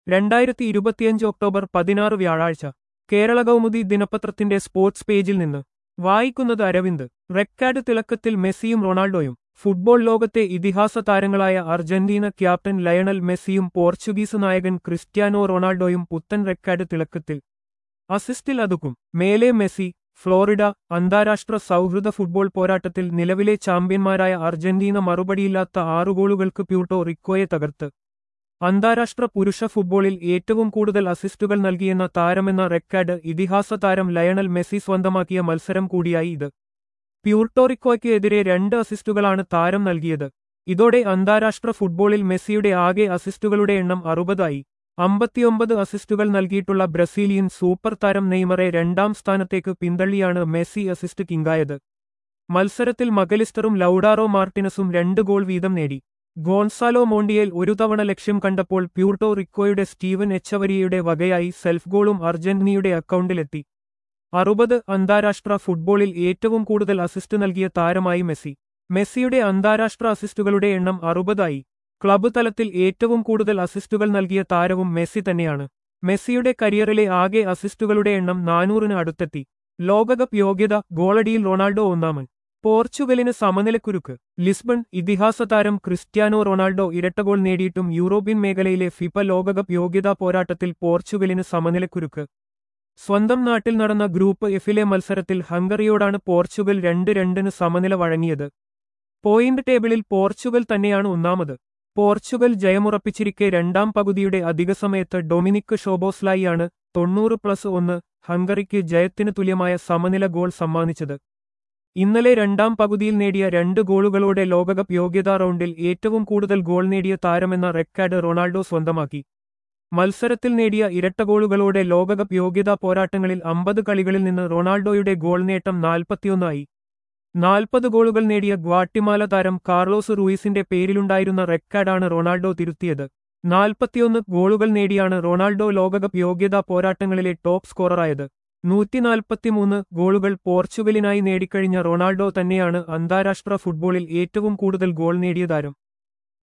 രണ്ടായിരത്തി ഇരുപത്തിയഞ്ച് ഒക്ടോബർ പതിനാറ് വ്യാഴാഴ്ച കേരള കൗമുദി ദിനപത്രത്തിന്റെ സ്പോർട്സ് പേജിൽ നിന്ന് വായിക്കുന്നത് അരവിന്ദ് റെക്കാർഡ് തിളക്കത്തിൽ മെസ്സിയും റൊണാൾഡോയും ഫുട്ബോൾ ലോകത്തെ ഇതിഹാസ താരങ്ങളായ അർജന്റീന ക്യാപ്റ്റൻ ലയണൽ മെസ്സിയും പോർച്ചുഗീസ് നായകൻ ക്രിസ്ത്യാനോ റൊണാൾഡോയും പുത്തൻ റെക്കാർഡ് തിളക്കത്തിൽ അസിസ്റ്റിൽ അതുക്കും മേലെ മെസ്സി ഫ്ലോറിഡ അന്താരാഷ്ട്ര സൗഹൃദ ഫുട്ബോൾ പോരാട്ടത്തിൽ നിലവിലെ ചാമ്പ്യന്മാരായ അർജന്റീന മറുപടിയില്ലാത്ത ആറു ഗോളുകൾക്ക് പ്യൂട്ടോ റിക്കോയെ തകർത്ത് അന്താരാഷ്ട്ര പുരുഷ ഫുട്ബോളിൽ ഏറ്റവും കൂടുതൽ അസിസ്റ്റുകൾ നൽകിയെന്ന താരമെന്ന റെക്കാർഡ് ഇതിഹാസ താരം ലയണൽ മെസ്സി സ്വന്തമാക്കിയ മത്സരം കൂടിയായി ഇത് പ്യൂർട്ടോറിക്കോയ്ക്ക് എതിരെ രണ്ട് അസിസ്റ്റുകളാണ് താരം നൽകിയത് ഇതോടെ അന്താരാഷ്ട്ര ഫുട്ബോളിൽ മെസ്സിയുടെ ആകെ അസിസ്റ്റുകളുടെ എണ്ണം അറുപതായി അമ്പത്തിയൊമ്പത് അസിസ്റ്റുകൾ നൽകിയിട്ടുള്ള ബ്രസീലിയൻ സൂപ്പർ താരം നെയ്മറെ രണ്ടാം സ്ഥാനത്തേക്ക് പിന്തള്ളിയാണ് മെസ്സി അസിസ്റ്റ് കിങ്കായത് മത്സരത്തിൽ മഗലിസ്റ്ററും ലൌഡാറോ മാർട്ടിനസും രണ്ട് ഗോൾ വീതം നേടി ഗോൺസാലോ മോണ്ടിയേൽ ഒരു തവണ ലക്ഷ്യം കണ്ടപ്പോൾ പ്യൂർട്ടോ റിക്കോയുടെ സ്റ്റീവൻ എച്ചവരിയുടെ വകയായി സെൽഫ് ഗോളും അർജന്റീനയുടെ അക്കൗണ്ടിലെത്തി അറുപത് അന്താരാഷ്ട്ര ഫുട്ബോളിൽ ഏറ്റവും കൂടുതൽ അസിസ്റ്റ് നൽകിയ താരമായി മെസ്സി മെസ്സിയുടെ അന്താരാഷ്ട്ര അസിസ്റ്റുകളുടെ എണ്ണം അറുപതായി ക്ലബ്ബ് തലത്തിൽ ഏറ്റവും കൂടുതൽ അസിസ്റ്റുകൾ നൽകിയ താരവും മെസ്സി തന്നെയാണ് മെസ്സിയുടെ കരിയറിലെ ആകെ അസിസ്റ്റുകളുടെ എണ്ണം നാനൂറിന് അടുത്തെത്തി ലോകകപ്പ് യോഗ്യത ഗോളടിയിൽ റൊണാൾഡോ ഒന്നാമൻ പോർച്ചുഗലിന് സമനിലക്കുരുക്ക് ലിസ്ബൺ ഇതിഹാസ താരം ക്രിസ്ത്യാനോ റൊണാൾഡോ ഇരട്ടഗോൾ നേടിയിട്ടും യൂറോപ്യൻ മേഖലയിലെ ഫിഫ ലോകകപ്പ് യോഗ്യതാ പോരാട്ടത്തിൽ പോർച്ചുഗലിന് സമനിലക്കുരുക്ക് സ്വന്തം നാട്ടിൽ നടന്ന ഗ്രൂപ്പ് എഫിലെ മത്സരത്തിൽ ഹംഗറിയോടാണ് പോർച്ചുഗൽ രണ്ട് രണ്ടിന് സമനില വഴങ്ങിയത് പോയിന്റ് ടേബിളിൽ പോർച്ചുഗൽ തന്നെയാണ് ഒന്നാമത് പോർച്ചുഗൽ ജയമുറപ്പിച്ചിരിക്കെ രണ്ടാം പകുതിയുടെ അധിക സമയത്ത് ഡൊമിനിക് ഷോബോസ്ലായിയാണ് തൊണ്ണൂറ് പ്ലസ് ഒന്ന് ഹംഗറിക്ക് ജയത്തിന് തുല്യമായ സമനില ഗോൾ സമ്മാനിച്ചത് ഇന്നലെ രണ്ടാം പകുതിയിൽ നേടിയ രണ്ട് ഗോളുകളോടെ ലോകകപ്പ് യോഗ്യതാ റൗണ്ടിൽ ഏറ്റവും കൂടുതൽ ഗോൾ നേടിയ താരമെന്ന റെക്കാർഡ് റൊണാൾഡോ സ്വന്തമാക്കി മത്സരത്തിൽ നേടിയ ഇരട്ട ഗോളുകളോടെ ലോകകപ്പ് യോഗ്യതാ പോരാട്ടങ്ങളിൽ അമ്പത് കളികളിൽ നിന്ന് റൊണാൾഡോയുടെ ഗോൾ നേട്ടം നാൽപ്പത്തിയൊന്നായി നാൽപ്പത് ഗോളുകൾ നേടിയ ഗ്വാട്ടിമാല താരം കാർലോസ് റൂയിസിന്റെ പേരിലുണ്ടായിരുന്ന റെക്കാർഡാണ് റൊണാൾഡോ തിരുത്തിയത് നാൽപ്പത്തിയൊന്ന് ഗോളുകൾ നേടിയാണ് റൊണാൾഡോ ലോകകപ്പ് യോഗ്യതാ പോരാട്ടങ്ങളിലെ ടോപ്പ് സ്കോററായത് നൂറ്റിനാൽപ്പത്തിമൂന്ന് ഗോളുകൾ പോർച്ചുഗലിനായി നേടിക്കഴിഞ്ഞ റൊണാൾഡോ തന്നെയാണ് അന്താരാഷ്ട്ര ഫുട്ബോളിൽ ഏറ്റവും കൂടുതൽ ഗോൾ നേടിയ താരം